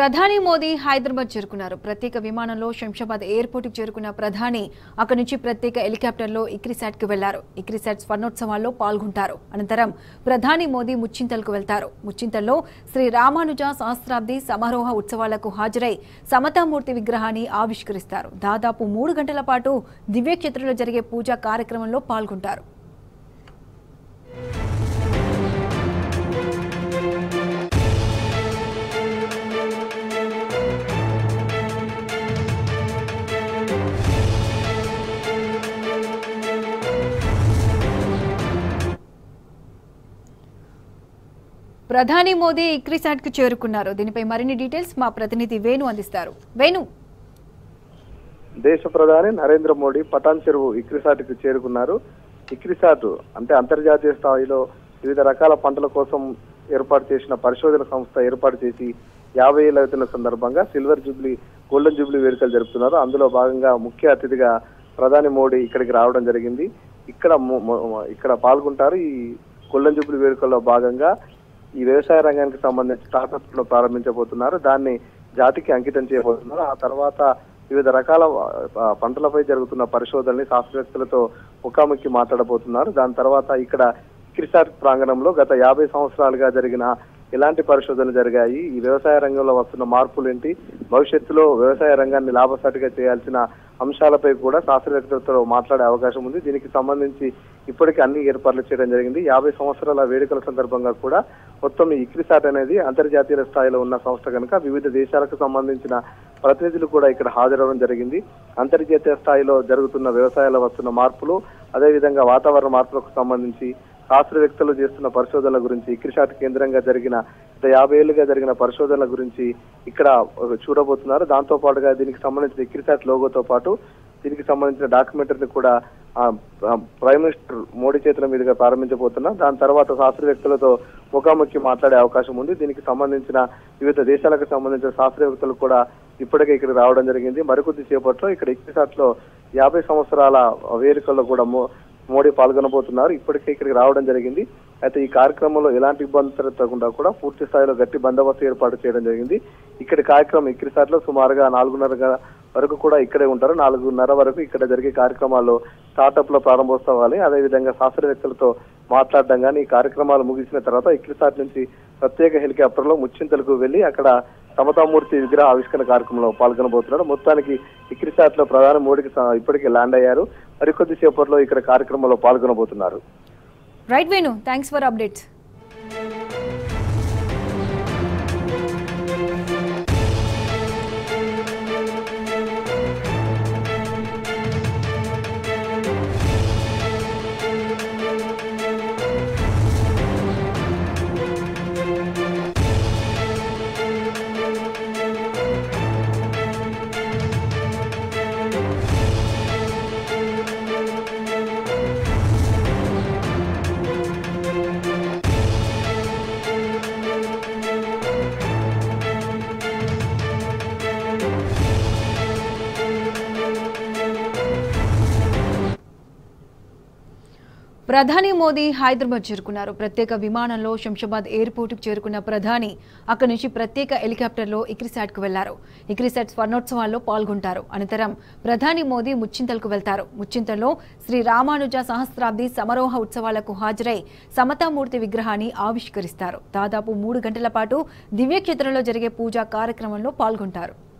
ప్రధాని మోదీ హైదరాబాద్ చేరుకున్నారు ప్రత్యేక విమానంలో శంషాబాద్ ఎయిర్పోర్ట్ కు చేరుకున్న ప్రధాని అక్కడి నుంచి ప్రత్యేక హెలికాప్టర్లో ఇక్రిసాట్ కు వెళ్లారు ఇక్రిసాట్ స్వర్ణోత్సవాల్లో పాల్గొంటారు అనంతరం ప్రధాని మోదీ ముచ్చింతలకు వెళ్తారు ముచ్చింతల్లో శ్రీ రామానుజ సహస్రాబ్ది సమారోహ ఉత్సవాలకు హాజరై సమతామూర్తి విగ్రహాన్ని ఆవిష్కరిస్తారు దాదాపు మూడు గంటల పాటు దివ్యక్షేత్రంలో జరిగే పూజా కార్యక్రమంలో పాల్గొంటారు ప్రధాని మోదీ ఇక్రిసాట్ కు చేరుకున్నారు దీనిపై మరిన్ని డీటెయిల్స్ మా ప్రతినిధి వేణు అందిస్తారు వేణు దేశ ప్రధాని నరేంద్ర మోడీ పటాన్ చెరువు ఇక్రిసాట్కి చేరుకున్నారు ఇక్రిసాట్ అంటే అంతర్జాతీయ స్థాయిలో వివిధ రకాల పంటల కోసం ఏర్పాటు చేసిన పరిశోధన సంస్థ ఏర్పాటు చేసి యాభై ఏళ్ళ అవుతున్న సందర్భంగా సిల్వర్ జూబ్లీ గోల్డెన్ జూబ్లీ వేడుకలు జరుపుతున్నారు అందులో భాగంగా ముఖ్య అతిథిగా ప్రధాని మోడీ ఇక్కడికి రావడం జరిగింది ఇక్కడ మొ- మొ- ఇక్కడ పాల్గొంటారు ఈ గోల్డెన్ జూబ్లీ వేడుకల్లో భాగంగా ఈ వ్యవసాయ రంగానికి సంబంధించి స్టార్టప్స్ లో ప్రారంభించబోతున్నారు దాన్ని జాతికి అంకితం చేయబోతున్నారు ఆ తర్వాత వివిధ రకాల ఆ, పంటలపై జరుగుతున్న పరిశోధనని శాస్త్రవేత్తలతో ముఖాముఖి మాట్లాడబోతున్నారు దాని తర్వాత ఇక్కడ క్రిసాట్ ప్రాంగణంలో గత యాభై సంవత్సరాలుగా జరిగిన ఎలాంటి పరిశోధనలు జరిగాయి ఈ వ్యవసాయ రంగంలో వస్తున్న మార్పులు ఏంటి భవిష్యత్తులో వ్యవసాయ రంగాన్ని లాభసాటిగా చేయాల్సిన అంశాలపై కూడా శాస్త్రవేత్తలతో మాట్లాడే అవకాశం ఉంది దీనికి సంబంధించి ఇప్పటికే అన్ని ఏర్పాట్లు చేయడం జరిగింది యాభై సంవత్సరాల వేడుకల సందర్భంగా కూడా మొత్తం ఈ ఇక్రిసాట్ అనేది అంతర్జాతీయ స్థాయిలో ఉన్న సంస్థ కనుక వివిధ దేశాలకు సంబంధించిన ప్రతినిధులు కూడా ఇక్కడ హాజరవడం జరిగింది అంతర్జాతీయ స్థాయిలో జరుగుతున్న వ్యవసాయాల్లో వస్తున్న మార్పులు అదేవిధంగా వాతావరణ మార్పులకు సంబంధించి శాస్త్రవేత్తలు చేస్తున్న పరిశోధనల గురించి ఇక్రిషాట్ కేంద్రంగా జరిగిన గత యాభై ఏళ్ళుగా జరిగిన పరిశోధనల గురించి ఇక్కడ చూడబోతున్నారు దాంతో పాటుగా దీనికి సంబంధించిన ఇక్రిసాట్ లోగోతో పాటు దీనికి సంబంధించిన డాక్యుమెంటరీని కూడా ఆ, ఆ, ప్రైమ్ మినిస్టర్ మోడీ చేతుల మీదుగా ప్రారంభించబోతున్నారు దాని తర్వాత శాస్త్రవేత్తలతో ముఖాముఖి మాట్లాడే అవకాశం ఉంది దీనికి సంబంధించిన వివిధ దేశాలకు సంబంధించిన శాస్త్రవేత్తలు కూడా ఇప్పటికే ఇక్కడ రావడం జరిగింది మరికొద్ది సేపట్లో ఇక్కడ ఇక్రిసాట్ లో యాభై సంవత్సరాల వేడుకల్లో కూడా మో- మోడీ పాల్గొనబోతున్నారు ఇప్పటికే ఇక్కడికి రావడం జరిగింది అయితే ఈ కార్యక్రమంలో ఎలాంటి ఇబ్బంది తగ్గకుండా కూడా పూర్తి స్థాయిలో గట్టి బందోబస్తు ఏర్పాటు చేయడం జరిగింది ఇక్కడి కార్యక్రమం ఇక్రిసాట్ లో సుమారుగా నాలుగున్నర గ- వరకు కూడా ఇక్కడే ఉంటారు నాలుగున్నర వరకు ఇక్కడ జరిగే కార్యక్రమాల్లో స్టార్టప్ లో ప్రారంభోత్సవాలు అదేవిధంగా శాస్త్రవేత్తలతో మాట్లాడడం కానీ ఈ కార్యక్రమాలు ముగిసిన తర్వాత ఇక్రిసాట్ నుంచి ప్రత్యేక హెలికాప్టర్ లో ముచ్చింతలకు వెళ్లి అక్కడ సమతామూర్తి విగ్రహ ఆవిష్కరణ కార్యక్రమంలో పాల్గొనబోతున్నారు మొత్తానికి ఇక్రిసాట్ లో ప్రధాని మోడీకి స- ఇప్పటికే ల్యాండ్ అయ్యారు మరికొద్ది సేపట్లో ఇక్కడ కార్యక్రమంలో పాల్గొనబోతున్నారు right Venu thanks for updates ప్రధాని మోదీ హైదరాబాద్ చేరుకున్నారు ప్రత్యేక విమానంలో శంషాబాద్ ఎయిర్పోర్టుకు చేరుకున్న ప్రధాని అక్కడి నుంచి ప్రత్యేక హెలికాప్టర్లో ఇక్రిసాట్ కు వెళ్లారు ఇక్రిసాట్ స్వర్ణోత్సవాల్లో పాల్గొంటారు అనంతరం ప్రధాని మోదీ ముచ్చింతలకు వెళ్తారు ముచ్చింతల్లో శ్రీ రామానుజ సహస్రాబ్ది సమారోహ ఉత్సవాలకు హాజరై సమతామూర్తి విగ్రహాన్ని ఆవిష్కరిస్తారు దాదాపు మూడు గంటల పాటు దివ్యక్షేత్రంలో జరిగే పూజా కార్యక్రమంలో పాల్గొంటారు